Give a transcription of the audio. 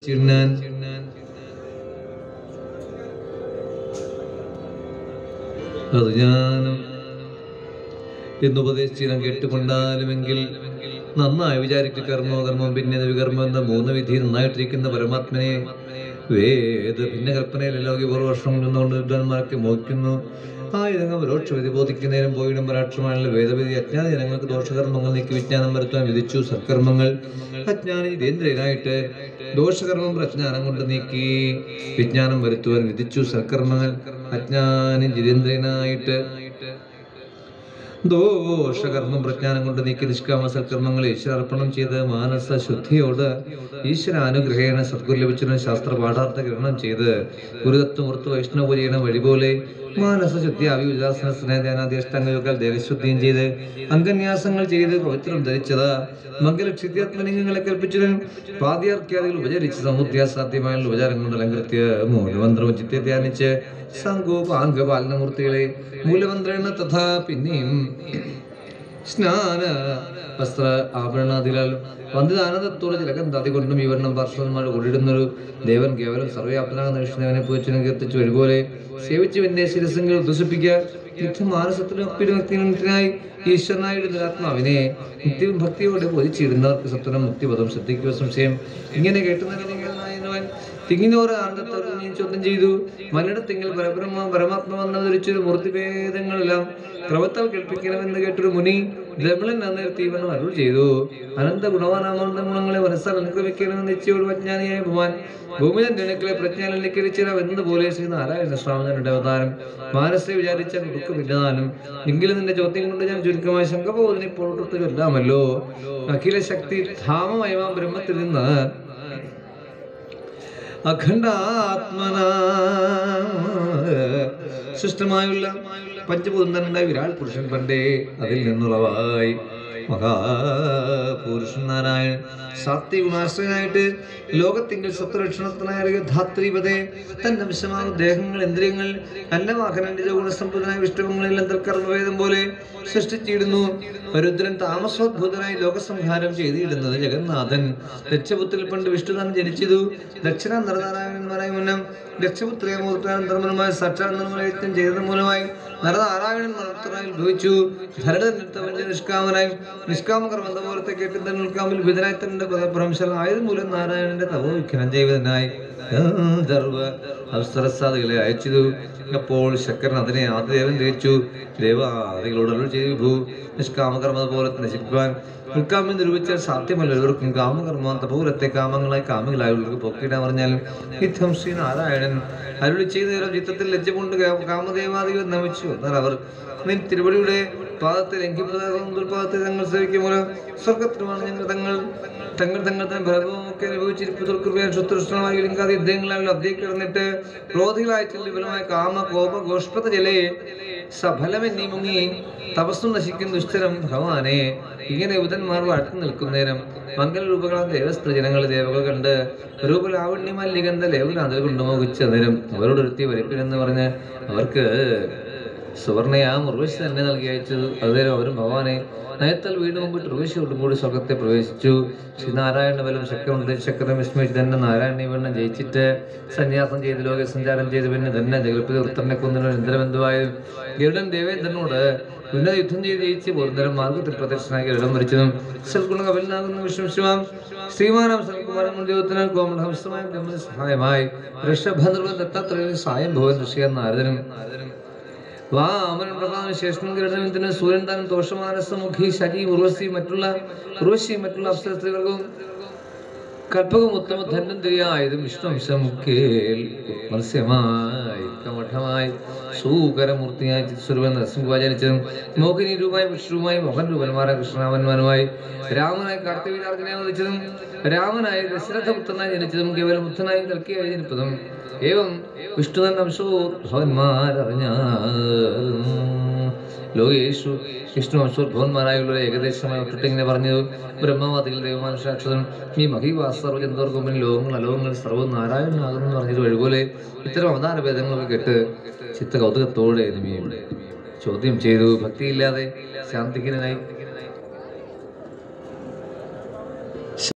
ചിണ്ണാൻ അത് ഞാനും എന്നുപദേശിച്ചിനം കേട്ടുകൊണ്ടാലുമെങ്കിൽ നന്നായി വിചാരിച്ച് കർമ്മോ കർമ്മം പിന്നെ വികർമ്മം എന്ന മൂന്ന് വിധി നന്നായിട്ടിരിക്കുന്ന പരമാത്മനെ വേദ ഭിന്ന കൽപ്പനയിലല്ലോ ഒരു വർഷം നിന്നുകൊണ്ട് വിദ്വാൻമാരൊക്കെ മോഹിക്കുന്നു ആയുധങ്ങൾ പരോക്ഷ വിധി ബോധിക്കുന്നതിനും പോയിടും പരാക്ഷമായുള്ള വേദവിധി അജ്ഞാന ജനങ്ങൾക്ക് ദോഷകർമ്മങ്ങൾ നീക്കി വിജ്ഞാനം വരുത്താൻ വിധിച്ചു സത്കർമ്മങ്ങൾ അജ്ഞാനി ജിതേന്ദ്രനായിട്ട് ദോഷകർമ്മം പ്രജ്ഞാനം കൊണ്ട് നീക്കി വിജ്ഞാനം വരുത്തുവാൻ വിധിച്ചു സത്കർമ്മങ്ങൾ അജ്ഞാനി ജിതേന്ദ്രനായിട്ട് ദോഷകർമ്മം പ്രജ്ഞാനം കൊണ്ട് നീക്കി നിഷ്കാമ സൽക്കർമ്മങ്ങൾ ഈശ്വരാർപ്പണം ചെയ്ത് മാനസ ശുദ്ധിയോട് ഈശ്വര അനുഗ്രഹേണ സദ്ഗുരു ലഭിച്ചതിന് ശാസ്ത്ര പാഠാർത്ഥ ഗ്രഹണം ചെയ്ത് ഗുരുതത്വമൂർത്ത് വൈഷ്ണവ ചെയ്യണ വഴി പോലെ മാനസ ശുദ്ധി അവിവിലാസന സ്നേഹാനാദ്യഷ്ടാംഗങ്ങൾ ദേഹശുദ്ധിയും ചെയ്ത് അംഗന്യാസങ്ങൾ ചെയ്ത് പവിത്രം ധരിച്ചത് മംഗലക്ഷിത്യാത്മലിംഗങ്ങളെ കൽപ്പിച്ചതിനും പാദ്യാർക്യാദികൾ ഉപചരിച്ച് സമുദ്യാസാധ്യമായുള്ള ഉപചാരം കൊണ്ട് അലങ്കൃത്യ മൂലമന്ത്രവും ചിത്തെ ധ്യാനിച്ച് സംഗോപാംഗപാലനമൂർത്തികളെ മൂലമന്ത്രേണ തഥാ പിന്നെയും സ്നാന വസ്ത്ര ആഭരണാദിലാൽ വന്ദിതാനന്ദത്തോടെ തിലകന്താതി കൊണ്ടും വിവരണം പാർശ്വന്മാർ കൊണ്ടിടുന്നൊരു ദേവൻ കേവലം സർവ്വ്യാപ്തനാകുന്ന വിഷ്ണുവിനെ പൂച്ചനും കീർത്തിച്ചു വരുപോലെ സേവിച്ച് പിന്നെ ശിരസെങ്കിൽ ഉദ്ദേശിപ്പിക്കുക നിത്യമാനസത്തിനും അപ്പിരുഭക്തിനായി ഈശ്വരനായിട്ട് ആത്മാവിനെ നിത്യവും ഭക്തിയോടെ പൊതിച്ചിടുന്നവർക്ക് സത്വനം മുക്തിപദം ശ്രദ്ധിക്കുക സംശയം ഇങ്ങനെ കേട്ടുന്നവൻ തിങ്ങിനോറ് ആനന്ദത്തോടെ നീ ചോദ്യം ചെയ്തു മന്നിടത്തെങ്കിൽ പരബ്രഹ്മ പരമാത്മാവെന്ന ധരിച്ചൊരു മൂർത്തിഭേദങ്ങളെല്ലാം ക്രമത്താൽ കേൾപ്പിക്കണമെന്ന് കേട്ടൊരു മുനി ദ്രമിളൻ അന്നേരത്തെ ഇവൻ അരുൾ ചെയ്തു അനന്ത ഗുണവാനാമന്ത ഗുണങ്ങളെ മനസ്സാൽ അനുഗ്രഹിക്കണമെന്ന് നിശ്ചയോട് അജ്ഞാനിയായ ഭഗവാൻ ഭൂമിതൻ രണക്കളെ പ്രജ്ഞാനിലേക്കരിച്ചിരാവെന്ന പോലെ ശ്രീ നാരായണ സ്വാമിയുടെ അവതാരം മാനസെ വിചാരിച്ച ദുഃഖമില്ലാതാനും എങ്കിലും നിന്റെ ചോദ്യം കൊണ്ട് ഞാൻ ചുരുക്കമായി ശങ്കബോധനെ പുറത്തു ചൊല്ലാമല്ലോ അഖില ശക്തി ധാമമയമാം ബ്രഹ്മത്തിൽ നിന്ന് അഖണ്ഡാത്മന സൃഷ്ടമായുള്ള പഞ്ചഭൂതണ്ടായ വിരാട് പുരുഷൻ പണ്ടേ അതിൽ നിന്നുളവായി മഹാപുരുഷൻ നാരായണൻ സാത്വികുണാശ്രയനായിട്ട് ലോകത്തിങ്കിൽ സത്വരക്ഷണത്തിനായ ധാത്രിപതേ തന്റെ വിഷമാകുന്ന ദേഹങ്ങൾ ഇന്ദ്രിയങ്ങൾ അന്നവാഹനന്റെ ഗുണസമ്പന്നനായ വിഷ്ണുവങ്ങളെല്ലാം തൽക്കർമ്മവേദം പോലെ സൃഷ്ടിച്ചിടുന്നു രുദ്രൻ താമസോദ്ഭൂതനായി ലോകസംഹാരം ചെയ്തിടുന്നത് ജഗന്നാഥൻ ദക്ഷപുത്രിൽ പണ്ട് വിഷ്ണുതാൻ ജനിച്ചതു ദക്ഷിണ നരനാരായണന്മാരായ മുന്നം ദക്ഷപുത്രിയെ മൂർത്താനന്തരമായ സാക്ഷാത് നിർമ്മലയത്നം ചെയ്തത് മൂലമായി നരനാരായണൻ മർത്തനായി ഉത്ഭവിച്ചു ധരടൻ നിഷ്കാമനായി നിഷ്കാമകർമ്മ പോലത്തെ കേട്ട് തന്നെ ഉൾക്കാമിൽ വിധനായി തന്റെ പദപ്രംശം ആയത് മൂലം നാരായണന്റെ തപോവിഖ്യാനം ചെയ്തതിനായി ഗന്ധർവ അപ്സരസാദികളെ അയച്ചു അപ്പോൾ ശക്കരൻ അതിനെ ആദിദേവൻ ധരിച്ചു ദേവാദികളോട് അരുൾ ചെയ്തു ഭൂ നിഷ്കാമകർമ്മ പോലെ നശിപ്പിക്കുവാൻ ഉൾക്കാമ്യം നിരൂപിച്ചാൽ സാധ്യമല്ല ഇവർക്കും കാമകർമ്മ തപോലത്തെ കാമങ്ങളായി കാമികളായവർക്ക് പൊക്കിയിടാൻ പറഞ്ഞാൽ യുദ്ധം ശ്രീ നാരായണൻ അരുളി ചെയ്ത നേരം ചിത്രത്തിൽ ലജ്ജകൊണ്ട് കാമദേവാദികൾ നമിച്ചു എന്നാൽ അവർ നിൻ തിരുവടിയുടെ പാദത്തെ ലംഘിപ്പാദത്തെ തങ്ങൾ സേവിക്കും മൂലം സ്വർഗത്തിലുമാണ് ഞങ്ങൾ തങ്ങൾ തങ്ങൾ തങ്ങൾ തന്നെ ഫലഭൂമൊക്കെ അനുഭവിച്ചിരിപ്പു കൃപയാൻ ശത്രുഷ്ണമായി ലിംഗാതി യുദ്ധങ്ങളാൽ അബ്ദി കിടന്നിട്ട് ക്രോധികളായ വിപുലമായ കാമ കോപ ഗോഷ്പത ജലേ സഫലമെന്നീ മുങ്ങി തപസ്സും നശിക്കുന്ന ദുഷ്ടരം ഭഗവാനെ ഇങ്ങനെ യുവതന്മാർ വാഴ്ത്തി നിൽക്കുന്ന നേരം മംഗല രൂപങ്ങളാം ദേവസ്ത്ര ജനങ്ങൾ ദേവകൾ കണ്ട് രൂപലാവണ്യമല്ലികന്ധ ലേവലാതിൽ കൊണ്ടുമോഹിച്ച നേരം അവരോടൊരുത്തി വരിപ്പിനെന്ന് പറഞ്ഞ് അവർക്ക് സുവർണയാ മുർവശി തന്നെ നൽകി അയച്ചത് അതുനേരം അവരും ഭഗവാനെ നയത്താൽ വീട് മുമ്പിട്ട് ഋഷിയോടും കൂടി സ്വർഗത്തെ പ്രവേശിച്ചു ശ്രീനാരായണ ബലം ശക്രമുണ്ട് ശക്രം വിസ്മയിച്ച് തന്നെ നാരായണ വീണ്ടും ജയിച്ചിട്ട് സന്യാസം ചെയ്ത് ലോക സഞ്ചാരം ചെയ്ത് പിന്നെ തന്നെ ജഗൽപ്പിത വൃത്തനെ കൊന്നൊരു ഇന്ദ്രബന്ധുവായും ഗരുഡൻ ദേവേന്ദ്രനോട് ഉന്നത യുദ്ധം ചെയ്ത് ജയിച്ച് പൂർണ്ണരം മാർഗത്തിൽ പ്രദർശനായി ഗരുഡം മരിച്ചതും സൽഗുണ കപലിനാകുന്ന വിഷ്ണുശിവാം ശ്രീമാനാം സൽകുമാരൻ ഉദ്യോഗത്തിനാൽ കോമളഹംസമായ ബ്രഹ്മ സഹായമായി ഋഷഭദ്രവൻ ദത്താത്രേയ സായം ഭവൻ ഋഷിയ നാരദനും വാമനൻ പ്രഭാവം ശേഷനും ഗരുഡനത്തിന് സൂര്യൻ താനും ദോഷമാനസമുഖി ശരി ഉർവശി മറ്റുള്ള ഉർവശി മറ്റുള്ള അപ്സര സ്ത്രീകൾക്കും കൽപ്പകം ഉത്തമ ധന്വന്തരിയായതും വിഷ്ണുവംശമുഖേൽ മത്സ്യമായി കമഠമായി സൂകരമൂർത്തിയായി ചിത്സ്വരൂപൻ നരസിംഹ ജനിച്ചതും മോഹിനി രൂപമായി വിഷ്ണുവുമായി മോഹൻ രൂപന്മാരായ കൃഷ്ണരാമന്മാരുമായി രാമനായി കാർത്തികരാജനെ വധിച്ചതും രാമനായി ദശരഥപുത്രനായി ജനിച്ചതും കേവലമുത്തനായി കൽക്കിയായി ജനിപ്പതും ഏവം വിഷ്ണുതൻ അംശോ ഭവന്മാരറിഞ്ഞ ലോകേഷു വിഷ്ണു അംശോദ്ഭവന്മാരായുള്ള ഏകദേശമായി ഒട്ടിട്ടിങ്ങനെ പറഞ്ഞു ബ്രഹ്മവാദികൾ ദൈവമാനുഷാക്ഷതം ഈ മഹിവാസ സർവ്വജന്തോർക്കൊമ്പൻ ലോകങ്ങൾ അലോകങ്ങൾ സർവ്വ നാരായണനാകുന്നു എന്ന് പറഞ്ഞത് വഴിപോലെ ഇത്തരം അവതാര ഭേദങ്ങളൊക്കെ കേട്ട് ചിത്ത കൗതുകത്തോടെ നിമിയും ചോദ്യം ചെയ്തു ഭക്തിയില്ലാതെ ശാന്തിഹീനനായി